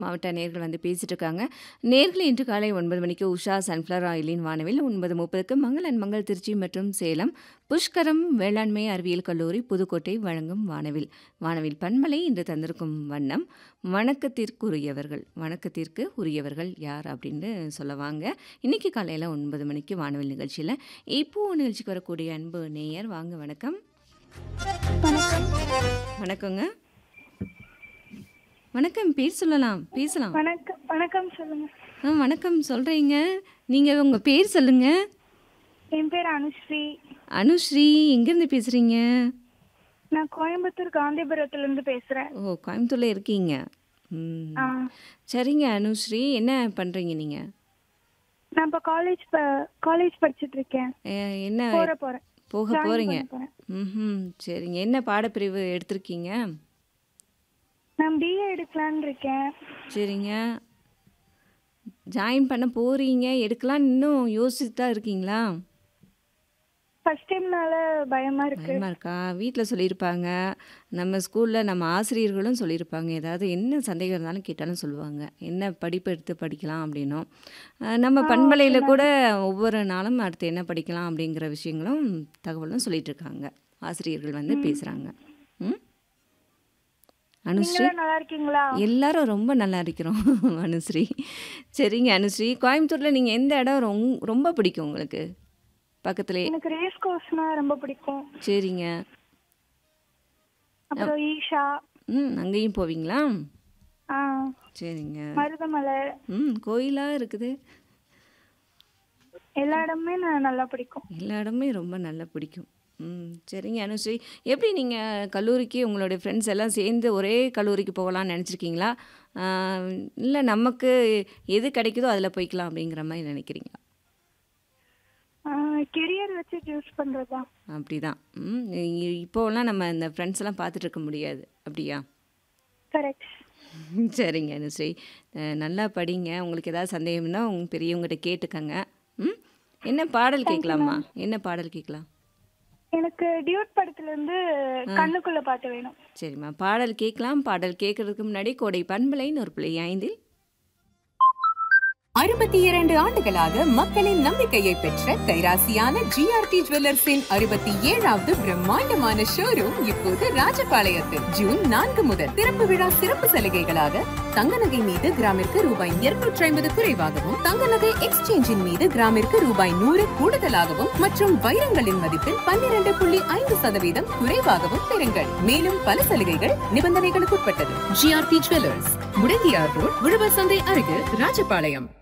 மாவட்ட நேயர்கள் வந்து பேசிட்டு இருக்காங்க. நேயர்களே இன்று காலை 9 மணிக்கு உஷா சன்ஃப்ளவர் ஆயிலின் வானவில், 9:30க்கு மங்கள் அண்ட் மங்கள் திருச்சி மற்றும் சேலம், புஷ்கரம் வேளாண்மை அறிவியல் கல்லூரி புதுக்கோட்டை வழங்கும் வானவில். வானவில் பண்பலை இன்று தந்திருக்கும் வண்ணம், வணக்கத்திற்குரியவர்கள். வணக்கத்திற்கு உரியவர்கள் யார் அப்படின்னு சொல்ல வாங்க. இன்னைக்கு காலையில 9 மணிக்கு வானவில் நிகழ்ச்சியில, இப்போ நிகழ்ச்சிக்கு வரக்கூடிய அன்பு நேயர் வாங்க வணக்கம். வணக்கம். வணக்கங்க. வணக்கம். பேர் சொல்லலாம். பேசலாம். வணக்கம் வணக்கம் சொல்லுங்க. ஆ வணக்கம் சொல்றீங்க. நீங்க உங்க பேர் சொல்லுங்க. என் பேர் அனுஸ்ரீ. அனுஸ்ரீ எங்கேருந்து பேசுறீங்க? நான் கோயம்புத்தூர் காந்திபுரத்துலேருந்து பேசுறேன். ஓ! கோயம்புத்தூர்ல இருக்கீங்க. ம். ஆ. சரிங்க அனுஸ்ரீ. என்ன பண்றீங்க நீங்க? நான் இப்போ காலேஜ் ப காலேஜ் படிச்சுட்டு இருக்கேன். எ என்ன போற போறேன். போக ஜாயின் போறீங்க. பண்ண போறேன். ம்ஹ்ம். சரிங்க. என்ன பாடப்பிரிவு எடுத்திருக்கீங்க? நான் பிஏ எடுக்கலான்னு இருக்கேன். சரிங்க. ஜாயின் பண்ண போறீங்க. எடுக்கலான்னு இன்னும் யோசிச்சுட்டு தான் இருக்கீங்களா? ஃபர்ஸ்ட் டைம்னால பயமா இருக்கு. பயமா இருக்கா? வீட்ல சொல்லியிருப்பாங்க. நம்ம ஸ்கூல்ல நம்ம ஆசிரியர்களும் சொல்லியிருப்பாங்க. ஏதாவது என்ன சந்தேகம் இருந்தாலும் கேட்டாலும் சொல்லுவாங்க. என்ன படிப்பு எடுத்து படிக்கலாம் அப்படின்னும். அ நம்ம ஆ பண்பலையில சொன்னாங்க. கூட ஒவ்வொரு நாளும் அடுத்து என்ன படிக்கலாம் அப்படிங்கிற விஷயங்களும், தகவலும் சொல்லிட்டு இருக்காங்க. ஆசிரியர்கள் வந்து ம். பேசுறாங்க. ம். அனுஸ்ரீ. நீங்களாம் நல்லா இருக்கீங்களா? எல்லாரும் ரொம்ப நல்லா இருக்கிறோம் அனுஸ்ரீ. சரிங்க அனுஸ்ரீ. கோயம்புத்தூர்ல நீங்க எந்த இடம் ரொம் ரொம்ப பிடிக்கும் உங்களுக்கு? பக்கத்திலே. எனக்கு ரேஸ் கோர்ஸ்னா ரொம்ப பிடிக்கும். சரிங்க. அ அப்புறம் ஈஷா. ம். அங்கேயும் போவீங்களா? ஆ. சரிங்க. மருதமலை. ம். கோயிலா இருக்குது. எல்லா இடமுமே நான் நல்லா பிடிக்கும். எல்லா இடமுமே ரொம்ப நல்லா பிடிக்கும். ம். சரிங்க அனுஸ்ரீ. எப்படி நீங்க கல்லூரிக்கு உங்களுடைய ஃப்ரெண்ட்ஸ் எல்லாம் சேர்ந்து ஒரே கல்லூரிக்கு போகலான்னு நெனச்சிருக்கீங்களா? ஆ இல்ல நமக்கு எது கிடைக்குதோ அதில போய்க்கலாம் அப்படிங்கிற மாரி நினைக்கிறீங்களா? ஆ கெரியர் வச்சு சூஸ் பண்றது தான். அப்படிதான். ம். இ இப்போலாம் நம்ம இந்த ஃப்ரெண்ட்ஸ் எல்லாம் பார்த்துட்டு இருக்க முடியாது. அப்படியா? கரெக்ட். சரிங்க அனுஸ்ரீ. அ நல்லா படிங்க. உங்களுக்கு ஏதாவது சந்தேகம்னா உங்க பெரியவங்ககிட்ட கேட்டுக்கங்க. ம். என்ன பாடல் தேங்க் யூ கேட்கலாமா? மேம். என்ன பாடல் கேட்கலாம்? எனக்கு டியூட் படத்துலேருந்து ஆ. கண்ணுக்குள்ள பாட்டு வேணும். சரிம்மா. பாடல் கேட்கலாம். பாடல் கேட்கறதுக்கு முன்னாடி கோடை பண்பலை 100.5 62 ஆண்டுகளாக மக்களின் நம்பிக்கையை பெற்ற கைராசியான ஜிஆர்டி ஜுவல்லர்ஸின் 67வது பிரம்மாண்டமான ஷோரூம் இப்போது ராஜபாளையத்தில் ஜூன் நான்கு முதல் திறப்பு விழா சிறப்பு சலுகைகளாக தங்க நகை மீது கிராமிற்கு ரூபாய் 250 குறைவாகவும் தங்க நகை எக்ஸ்சேஞ்சின் மீது கிராமிற்கு ரூபாய் 100 கூடுதலாகவும் மற்றும் வைரங்களின் மதிப்பில் 12.5 சதவீதம் குறைவாகவும் பெறுங்கள் மேலும் பல சலுகைகள் நிபந்தனைகளுக்குட்பட்டது ஜிஆர்டி ஜுவல்லர்ஸ் முடங்கியார் ரோட் உழவர் சந்தை அருகில் ராஜபாளையம்